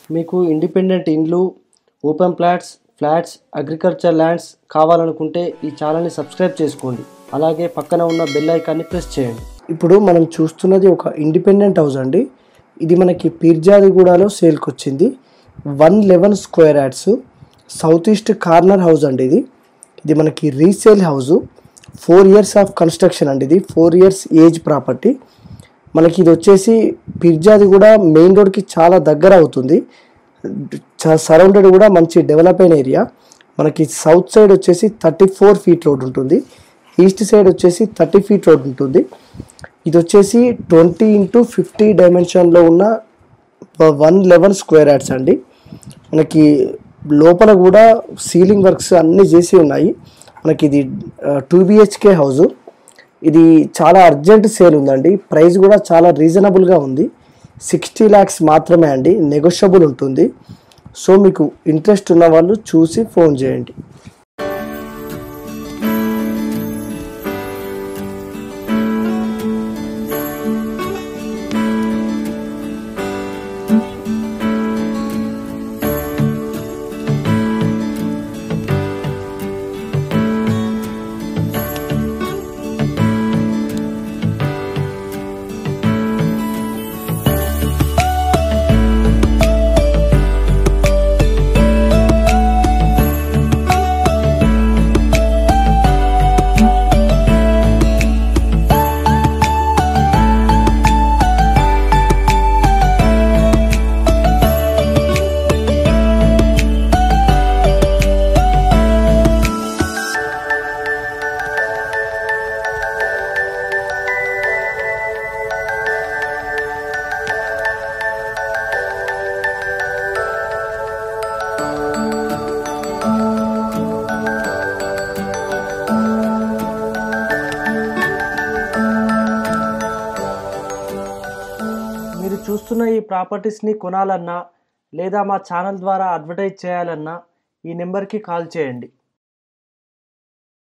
మీకు ఇండిపెండెంట్ ఇండ్లు open plots flats agriculture lands కావాలనుకుంటే ఈ ఛానల్ని సబ్స్క్రైబ్ చేసుకోండి అలాగే పక్కన ఉన్న బెల్ ఐకాన్ని ప్రెస్ చేయండి ఇప్పుడు మనం చూస్తున్నది ఒక ఇండిపెండెంట్ హౌస్ అండి ఇది మనకి పీర్జాదిగూడలో సేల్కి వచ్చింది one eleven square yards south east corner house అండి ఇది ఇది మనకి resale house four years of construction అండి ఇది ఫోర్ ఇయర్స్ ఏజ్ ప్రాపర్టీ మనకి ఇది వచ్చేసి పిర్జాది కూడా మెయిన్ రోడ్కి చాలా దగ్గర అవుతుంది సరౌండెడ్ కూడా మంచి డెవలప్ అయిన ఏరియా మనకి సౌత్ సైడ్ వచ్చేసి థర్టీ ఫోర్ ఫీట్ రోడ్ ఉంటుంది ఈస్ట్ సైడ్ వచ్చేసి థర్టీ ఫీట్ రోడ్ ఉంటుంది ఇది వచ్చేసి ట్వంటీ ఇంటూ ఫిఫ్టీ డైమెన్షన్లో ఉన్న వన్ లెవెన్ స్క్వేర్ యాడ్స్ అండి మనకి లోపల కూడా సీలింగ్ వర్క్స్ అన్నీ చేసి ఉన్నాయి మనకి ఇది టూ బిహెచ్కే హౌస్ ఇది చాలా అర్జెంట్ సేల్ ఉందండి ప్రైస్ కూడా చాలా రీజనబుల్గా ఉంది సిక్స్టీ ల్యాక్స్ మాత్రమే అండి నెగోషియబుల్ ఉంటుంది సో మీకు ఇంట్రెస్ట్ ఉన్న వాళ్ళు చూసి ఫోన్ చేయండి మీరు చూస్తున్న ఈ ప్రాపర్టీస్ని కొనాలన్నా లేదా మా ఛానల్ ద్వారా అడ్వర్టైజ్ చేయాలన్నా ఈ నెంబర్కి కాల్ చేయండి